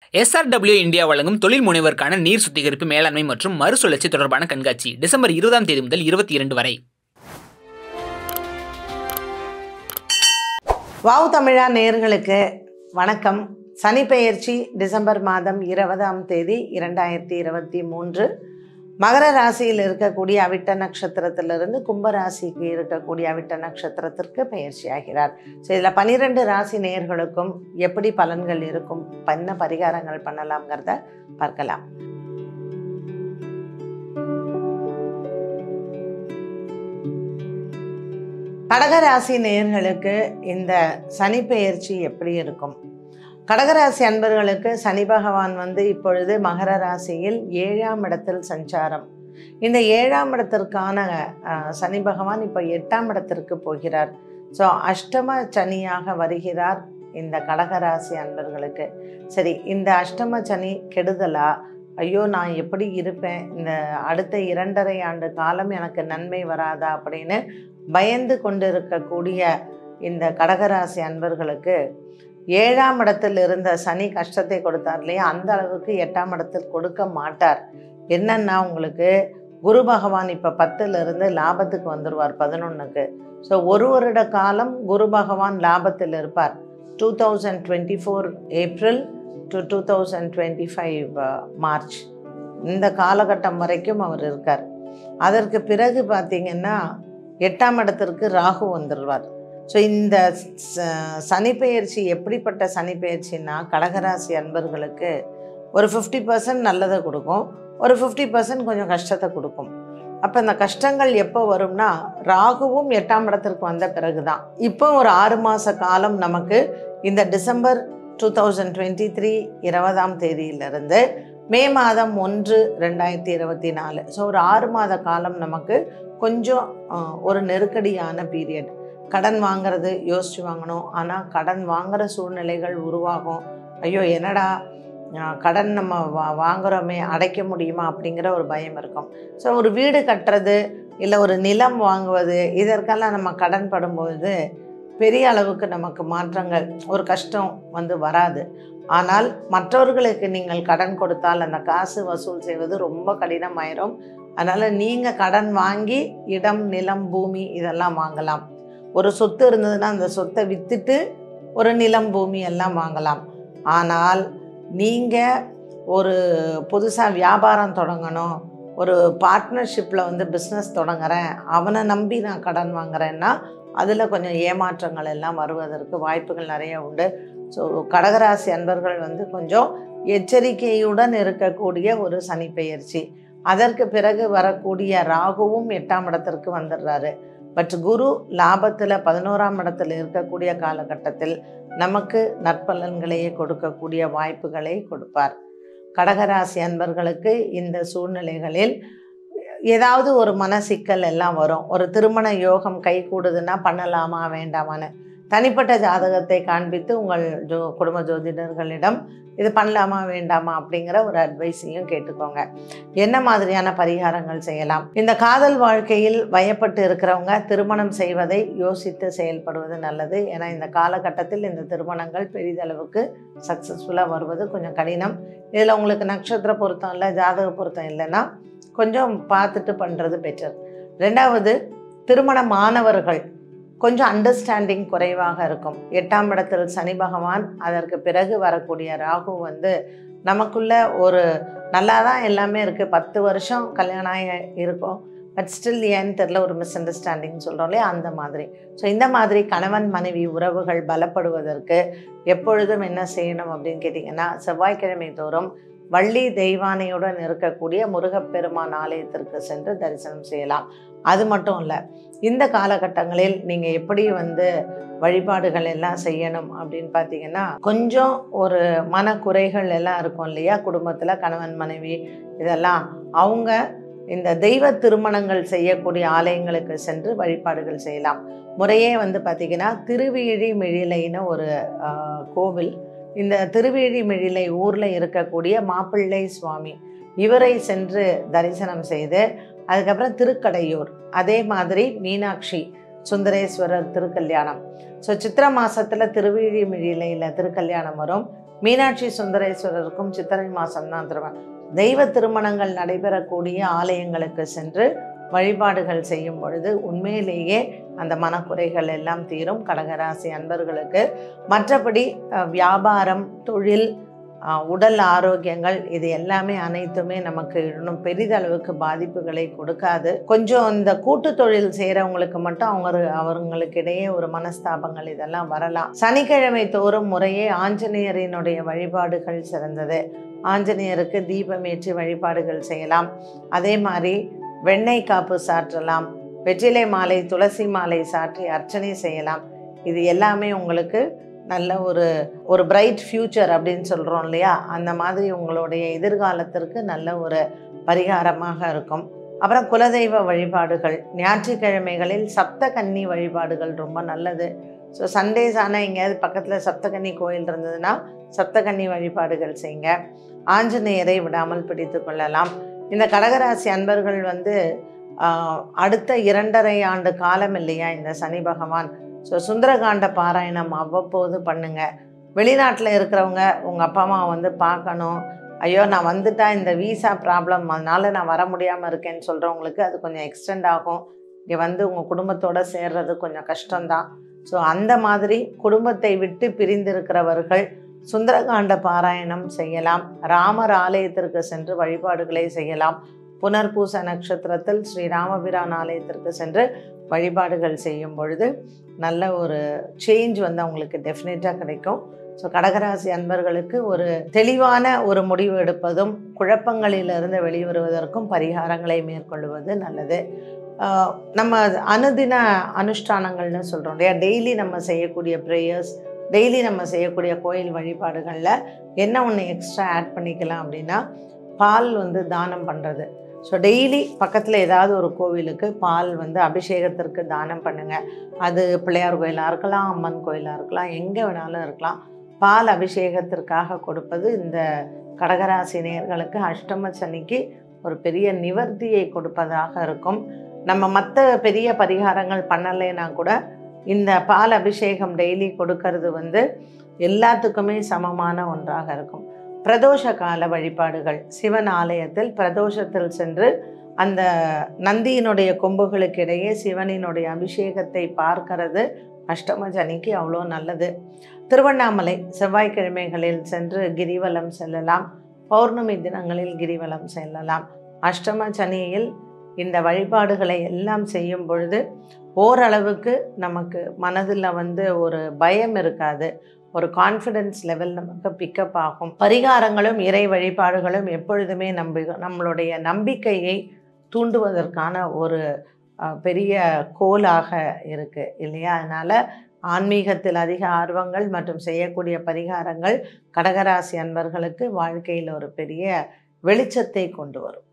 SRW India வழங்கும் தொழில் முனைவருக்கான நீர் சுத்திகரிப்பு மேலாண்மை மற்றும் மறுசுழற்சி தொடர்பான கண்காட்சி டிசம்பர் இருபதாம் தேதி முதல் இருபத்தி இரண்டு வரை வாவ் தமிழா நேயர்களுக்கு வணக்கம் சனிப்பெயர்ச்சி டிசம்பர் மாதம் இருபதாம் தேதி இரண்டாயிரத்தி இருபத்தி மூன்று மகர ராசியில் இருக்கக்கூடிய அவிட்ட நட்சத்திரத்திலிருந்து கும்ப ராசிக்கு இருக்கக்கூடிய அவிட்ட நட்சத்திரத்திற்கு பெயர்ச்சி ஆகிறார் ஸோ இதில் பன்னிரெண்டு ராசி நேயர்களுக்கும் எப்படி பலன்கள் இருக்கும் என்ன பரிகாரங்கள் பண்ணலாம்ங்கிறத பார்க்கலாம் கடகராசி நேயர்களுக்கு இந்த சனி பெயர்ச்சி எப்படி இருக்கும் கடகராசி அன்பர்களுக்கு சனி பகவான் வந்து இப்பொழுது மகர ராசியில் ஏழாம் இடத்தில் சஞ்சாரம் இந்த ஏழாம் இடத்திற்கான அஹ், சனி பகவான் இப்போ எட்டாம் இடத்திற்கு போகிறார் ஸோ அஷ்டம சனியாக வருகிறார் இந்த கடகராசி அன்பர்களுக்கு சரி இந்த அஷ்டம சனி கெடுதலா ஐயோ நான் எப்படி இருப்பேன் இந்த அடுத்த இரண்டரை ஆண்டு காலம் எனக்கு நன்மை வராதா அப்படின்னு பயந்து கொண்டிருக்கக்கூடிய இந்த கடகராசி அன்பர்களுக்கு ஏழாம் இடத்தில் இருந்த சனி கஷ்டத்தை கொடுத்தார் இல்லையா அந்த அளவுக்கு எட்டாம் இடத்தில் கொடுக்க மாட்டார் என்னன்னா உங்களுக்கு குரு பகவான் இப்போ பத்துலேருந்து லாபத்துக்கு வந்துடுவார் பதினொன்றுக்கு ஸோ ஒரு வருட காலம் குரு பகவான் லாபத்தில் இருப்பார் two thousand twenty four April to two thousand twenty five March இந்த காலகட்டம் வரைக்கும் அவர் இருக்கார் அதற்கு பிறகு பார்த்தீங்கன்னா எட்டாம் இடத்திற்கு ராகு வந்துடுவார் ஸோ இந்த ச- சனிப்பெயர்ச்சி எப்படிப்பட்ட சனிப்பெயர்ச்சின்னா கடகராசி அன்பர்களுக்கு ஒரு ஃபிஃப்டி பர்சன்ட் நல்லதை கொடுக்கும் ஒரு ஃபிஃப்டி பர்சன்ட் கொஞ்சம் கஷ்டத்தை கொடுக்கும் அப்போ இந்த கஷ்டங்கள் எப்போ வரும்னா ராகுவும் எட்டாம் இடத்திற்கு வந்த பிறகு தான் இப்போ ஒரு ஆறு மாத காலம் நமக்கு இந்த December two thousand twenty three இருபதாம் தேதியிலிருந்து மே மாதம் ஒன்று ரெண்டாயிரத்தி இருபத்தி நாலு ஸோ ஒரு ஆறு மாத காலம் நமக்கு கொஞ்சம் அஹ், ஒரு நெருக்கடியான பீரியட் கடன் வாங்குறது யோசித்து வாங்கணும் ஆனால் கடன் வாங்குற சூழ்நிலைகள் உருவாகும் ஐயோ என்னடா அஹ், கடன் நம்ம வா வாங்குறோமே அடைக்க முடியுமா அப்படிங்கிற ஒரு பயம் இருக்கும் ஸோ ஒரு வீடு கட்டுறது இல்லை ஒரு நிலம் வாங்குவது இதற்கெல்லாம் நம்ம கடன் படும்பொழுது பெரிய அளவுக்கு நமக்கு மாற்றங்கள் ஒரு கஷ்டம் வந்து வராது ஆனால் மற்றவர்களுக்கு நீங்கள் கடன் கொடுத்தால் அந்த காசு வசூல் செய்வது ரொம்ப கடினமாயிரும் அதனால் நீங்கள் கடன் வாங்கி இடம் நிலம் பூமி இதெல்லாம் வாங்கலாம் ஒரு சொத்து இருந்ததுன்னா அந்த சொத்தை விற்றுட்டு ஒரு நிலம் பூமி எல்லாம் வாங்கலாம் ஆனால் நீங்கள் ஒரு புதுசாக வியாபாரம் தொடங்கணும் ஒரு பார்ட்னர்ஷிப்பில் வந்து பிஸ்னஸ் தொடங்குறேன் அவனை நம்பி நான் கடன் வாங்குறேன்னா அதில் கொஞ்சம் ஏமாற்றங்கள் எல்லாம் வருவதற்கு வாய்ப்புகள் நிறைய உண்டு ஸோ கடகராசி அன்பர்கள் வந்து கொஞ்சம் எச்சரிக்கையுடன் இருக்கக்கூடிய ஒரு சனி பெயர்ச்சி அதற்கு பிறகு வரக்கூடிய ராகுவும் எட்டாம் இடத்திற்கு வந்துடுறாரு பட் குரு லாபத்தில் பதினோராம் இடத்தில் இருக்கக்கூடிய காலகட்டத்தில் நமக்கு நற்பலன்களையே கொடுக்கக்கூடிய வாய்ப்புகளை கொடுப்பார் கடகராசி அன்பர்களுக்கு இந்த சூழ்நிலைகளில் ஏதாவது ஒரு மனசிக்கல் எல்லாம் வரும் ஒரு திருமண யோகம் கை கூடுதுன்னா பண்ணலாமா வேண்டாமான்னு தனிப்பட்ட ஜாதகத்தை காண்பித்து உங்கள் ஜோ குடும்ப ஜோதிடர்களிடம் இது பண்ணலாமா வேண்டாமா அப்படிங்கிற ஒரு அட்வைஸையும் கேட்டுக்கோங்க என்ன மாதிரியான பரிகாரங்கள் செய்யலாம் இந்த காதல் வாழ்க்கையில் வயப்பட்டு இருக்கிறவங்க திருமணம் செய்வதை யோசித்து செயல்படுவது நல்லது ஏன்னா இந்த காலகட்டத்தில் இந்த திருமணங்கள் பெரிதளவுக்கு சக்ஸஸ்ஃபுல்லாக வருவது கொஞ்சம் கடினம் இதில் உங்களுக்கு நட்சத்திர பொருத்தம் இல்லை ஜாதக பொருத்தம் இல்லைன்னா கொஞ்சம் பார்த்துட்டு பண்ணுறது பெட்டர் ரெண்டாவது திருமணமானவர்கள் கொஞ்சம் அண்டர்ஸ்டாண்டிங் குறைவாக இருக்கும் எட்டாம் இடத்தில் சனி பகவான் அதற்கு பிறகு வரக்கூடிய ராகு வந்து நமக்குள்ள ஒரு நல்லா தான் எல்லாமே இருக்குது பத்து வருஷம் கல்யாணம் ஆகி இருக்கும் பட் ஸ்டில் ஏன்னு தெரில ஒரு மிஸ் அண்டர்ஸ்டாண்டிங் சொல்கிறோம் இல்லையா அந்த மாதிரி ஸோ இந்த மாதிரி கணவன் மனைவி உறவுகள் பலப்படுவதற்கு எப்பொழுதும் என்ன செய்யணும் அப்படின்னு கேட்டிங்கன்னா செவ்வாய்க்கிழமை தோறும் வள்ளி தெய்வானையுடன் இருக்கக்கூடிய முருகப்பெருமான் ஆலயத்திற்கு சென்று தரிசனம் செய்யலாம் அது மட்டும் இல்லை இந்த காலகட்டங்களில் நீங்கள் எப்படி வந்து வழிபாடுகள் எல்லாம் செய்யணும் அப்படின்னு பார்த்தீங்கன்னா கொஞ்சம் ஒரு மனக்குறைகள் எல்லாம் இருக்கும் இல்லையா குடும்பத்தில் கணவன் மனைவி இதெல்லாம் அவங்க இந்த தெய்வ திருமணங்கள் செய்யக்கூடிய ஆலயங்களுக்கு சென்று வழிபாடுகள் செய்யலாம் முறையே வந்து பார்த்திங்கன்னா திருவிழி மிழிலைன்னு ஒரு ஆஹ், கோவில் இந்த திருவேழி மிழிலை ஊரில் இருக்கக்கூடிய மாப்பிள்ளை சுவாமி இவரை சென்று தரிசனம் செய்து அதுக்கப்புறம் திருக்கடையூர் அதே மாதிரி மீனாட்சி சுந்தரேஸ்வரர் திருக்கல்யாணம் ஸோ சித்திர மாசத்துல திருவிழி மிழிலையில் திருக்கல்யாணம் வரும் மீனாட்சி சுந்தரேஸ்வரருக்கும் சித்திரை மாதம் தான் திருமணம் தெய்வ திருமணங்கள் நடைபெறக்கூடிய ஆலயங்களுக்கு சென்று வழிபாடுகள் செய்யும் பொழுது உண்மையிலேயே அந்த மனக்குறைகள் எல்லாம் தீரும் கடகராசி அன்பர்களுக்கு மற்றபடி அஹ், வியாபாரம் தொழில் அஹ், உடல் ஆரோக்கியங்கள் இது எல்லாமே அனைத்துமே நமக்கு இன்னும் பெரிதளவுக்கு பாதிப்புகளை கொடுக்காது கொஞ்சம் இந்த கூட்டு தொழில் செய்கிறவங்களுக்கு மட்டும் அவங்க அவங்களுக்கு இடையே ஒரு மனஸ்தாபங்கள் இதெல்லாம் வரலாம் சனிக்கிழமை தோறும் முறையே ஆஞ்சநேயரினுடைய வழிபாடுகள் சிறந்தது ஆஞ்சநேயருக்கு தீபமேற்றி வழிபாடுகள் செய்யலாம் அதே மாதிரி வெண்ணெய் காப்பு சாற்றலாம் வெற்றிலை மாலை துளசி மாலை சாற்றி அர்ச்சனை செய்யலாம் இது எல்லாமே உங்களுக்கு நல்ல ஒரு ஒரு பிரைட் ஃப்யூச்சர் அப்படின்னு சொல்கிறோம் இல்லையா அந்த மாதிரி உங்களுடைய எதிர்காலத்திற்கு நல்ல ஒரு பரிகாரமாக இருக்கும் அப்புறம் குலதெய்வ வழிபாடுகள் ஞாயிற்றுக்கிழமைகளில் சப்த கன்னி வழிபாடுகள் ரொம்ப நல்லது ஸோ சண்டேஸ் ஆனால் எங்கேயாவது பக்கத்தில் சப்தகன்னி கோயில் இருந்ததுன்னா சப்தகன்னி வழிபாடுகள் செய்யுங்க ஆஞ்சநேயரை விடாமல் பிடித்து கொள்ளலாம் இந்த கடகராசி அன்பர்கள் வந்து ஆஹ், அடுத்த இரண்டரை ஆண்டு காலம் இல்லையா இந்த சனி பகவான் ஸோ சுந்தரகாண்ட பாராயணம் அவ்வப்போது பண்ணுங்க வெளிநாட்டில் இருக்கிறவங்க உங்கள் அப்பா அம்மா வந்து பார்க்கணும் ஐயோ நான் வந்துட்டா இந்த விசா ப்ராப்ளம் அதனால நான் வர முடியாமல் இருக்கேன்னு சொல்கிறவங்களுக்கு அது கொஞ்சம் எக்ஸ்டெண்ட் ஆகும் இங்கே வந்து உங்கள் குடும்பத்தோட சேர்றது கொஞ்சம் கஷ்டம்தான் ஸோ அந்த மாதிரி குடும்பத்தை விட்டு பிரிந்திருக்கிறவர்கள் சுந்தரகாண்ட பாராயணம் செய்யலாம் ராமர் ஆலயத்திற்கு சென்று வழிபாடுகளை செய்யலாம் புனர்பூச நட்சத்திரத்தில் ஸ்ரீ ராமபிரான் ஆலயத்திற்கு சென்று வழிபாடுகள் செய்யும் பொழுது நல்ல ஒரு சேஞ்ச் வந்து அவங்களுக்கு டெஃபினட்டாக கிடைக்கும் ஸோ கடகராசி அன்பர்களுக்கு ஒரு தெளிவான ஒரு முடிவு எடுப்பதும் குழப்பங்களிலிருந்து வெளிவருவதற்கும் பரிகாரங்களை மேற்கொள்வது நல்லது ஆஹ் நம்ம அனுதின அனுஷ்டானங்கள்னு சொல்கிறோம் இல்லையா டெய்லி நம்ம செய்யக்கூடிய ப்ரேயர்ஸ் டெய்லி நம்ம செய்யக்கூடிய கோயில் வழிபாடுகளில் என்ன ஒன்று எக்ஸ்ட்ரா ஆட் பண்ணிக்கலாம் அப்படின்னா பால் வந்து தானம் பண்ணுறது ஸோ டெய்லி பக்கத்தில் ஏதாவது ஒரு கோவிலுக்கு பால் வந்து அபிஷேகத்திற்கு தானம் பண்ணுங்கள் அது பிள்ளையார் கோயிலாக இருக்கலாம் அம்மன் கோயிலாக இருக்கலாம் எங்கே வேணாலும் இருக்கலாம் பால் அபிஷேகத்திற்காக கொடுப்பது இந்த கடகராசி நேயர்களுக்கு அஷ்டம சனிக்கு ஒரு பெரிய நிவர்த்தியை கொடுப்பதாக இருக்கும் நம்ம மற்ற பெரிய பரிகாரங்கள் பண்ணலைன்னா கூட இந்த பால் அபிஷேகம் டெய்லி கொடுக்கறது வந்து எல்லாத்துக்குமே சமமான ஒன்றாக இருக்கும் பிரதோஷ கால வழிபாடுகள் சிவன் ஆலயத்தில் பிரதோஷத்தில் சென்று அந்த நந்தியினுடைய கொம்புகளுக்கு இடையே சிவனினுடைய அபிஷேகத்தை பார்க்கிறது அஷ்டம சனிக்கு அவ்வளோ நல்லது திருவண்ணாமலை செவ்வாய்க்கிழமைகளில் சென்று கிரிவலம் செல்லலாம் பௌர்ணமி தினங்களில் கிரிவலம் செல்லலாம் அஷ்டம சனியில் இந்த வழிபாடுகளை எல்லாம் செய்யும் பொழுது ஓரளவுக்கு நமக்கு மனதில் வந்து ஒரு பயம் இருக்காது ஒரு கான்ஃபிடென்ஸ் லெவல் நமக்கு பிக்கப் ஆகும் பரிகாரங்களும் இறை வழிபாடுகளும் எப்பொழுதுமே நம்பி நம்மளுடைய நம்பிக்கையை தூண்டுவதற்கான ஒரு அஹ், பெரிய கோலாக இருக்குது இல்லையா அதனால் ஆன்மீகத்தில் அதிக ஆர்வங்கள் மற்றும் செய்யக்கூடிய பரிகாரங்கள் கடகராசி அன்பர்களுக்கு வாழ்க்கையில் ஒரு பெரிய வெளிச்சத்தை கொண்டு வரும்